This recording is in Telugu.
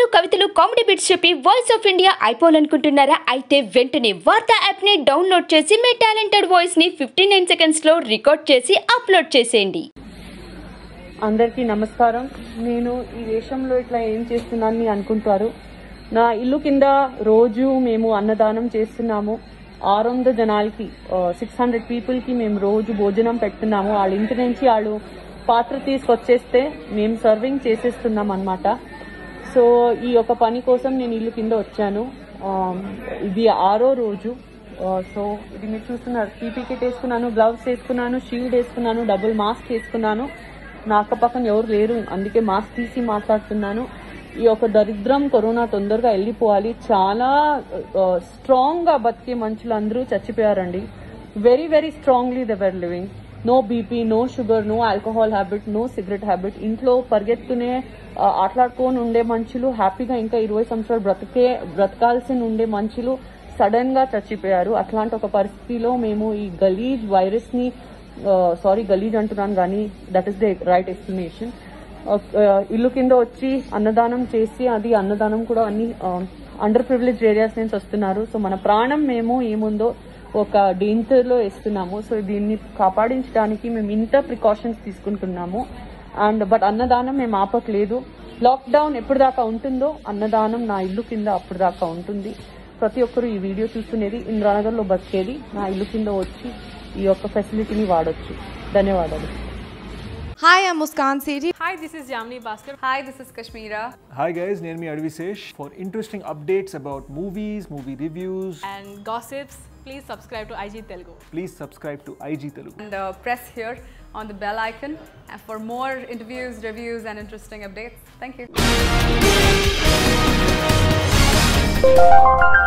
కవితలు కామెడీ బిట్స్ చెప్పి వాయిస్ ఆఫ్ ఇండియా అయిపోవాలనుకుంటున్నారా అయితే వెంటనే వార్తా యాప్ ని డౌన్లోడ్ చేసి మీ టాలెంటెడ్ వాయిస్ ని ఫిఫ్టీ నైన్ సెకండ్స్ లో రికార్డ్ చేసి అప్లోడ్ చేసేయండి అందరికీ నమస్కారం నేను ఈ వేషంలో ఇట్లా ఏం చేస్తున్నానని అనుకుంటారు నా ఇల్లు కింద రోజు మేము అన్నదానం చేస్తున్నాము ఆరు వందల జనాలకి సిక్స్ హండ్రెడ్ పీపుల్కి మేము రోజు భోజనం పెడుతున్నాము వాళ్ళ ఇంటి నుంచి వాళ్ళు పాత్ర తీసుకొచ్చేస్తే మేము సర్వింగ్ చేసేస్తున్నాం అన్నమాట సో ఈ యొక్క పని కోసం నేను ఇల్లు కింద వచ్చాను ఆ, ఇది ఆరో రోజు ఆ, సో ఇది మీరు చూస్తున్నారు పీపీ కిట్ వేసుకున్నాను గ్లవ్స్ వేసుకున్నాను షీల్డ్ వేసుకున్నాను డబుల్ మాస్క్ వేసుకున్నాను నా అక్క పక్కన ఎవరు లేరు అందుకే మాస్క్ తీసి మాట్లాడుతున్నాను ఈ యొక్క దరిద్రం కరోనా తొందరగా వెళ్ళిపోవాలి చాలా స్ట్రాంగ్ గా బతికే మనుషులందరూ చచ్చిపోయారండి very very strongly they were living no BP no sugar no alcohol habit no cigarette habit ఇంట్లో పరిగెత్తునే ఆ, ఆటలాడుకొని ఉండే మనుషులు హ్యాపీగా ఇంకా ఇరవై సంవత్సరాలు బ్రతికే బ్రతకాల్సి ఉండే మనుషులు సడన్ గా చచ్చిపోయారు అట్లాంటి ఒక పరిస్థితిలో మేము ఈ గలీజ్ వైరస్ ని సారీ గలీజ్ అంటున్నాను కానీ that is the right estimation ఇల్లు కింద వచ్చి అన్నదానం చేసి అది అన్నదానం కూడా అన్ని అండర్ ప్రివిలేజ్ ఏరియాస్ నుంచి వస్తున్నారు సో మన ప్రాణం మేము ఏముందో ఒక డేంజర్ లో వేస్తున్నాము సో దీన్ని కాపాడించడానికి మేము ఇంత ప్రికాషన్స్ తీసుకుంటున్నాము అండ్ బట్ అన్నదానం మేము ఆపట్లేదు లాక్డౌన్ ఎప్పుడు దాకా ఉంటుందో అన్నదానం నా ఇల్లు కింద అప్పుడు దాకా ఉంటుంది ప్రతి ఒక్కరు ఈ వీడియో చూస్తున్నది ఇంద్రానగర్ లో బతికేది నా ఇల్లు కింద వచ్చి ఈ యొక్క ఫెసిలిటీని వాడొచ్చు ధన్యవాదాలు Hi, I'm Muskan Sethi. Hi, this is Jamni Bhaskar. Hi, this is Kashmira. Hi guys, నేను మీ Adivi Sesh for interesting updates about movies movie reviews And gossips, please subscribe to IG Telugu. Please subscribe to IG Telugu And uh, press here on the bell icon and for more interviews, reviews, and interesting updates. Thank you.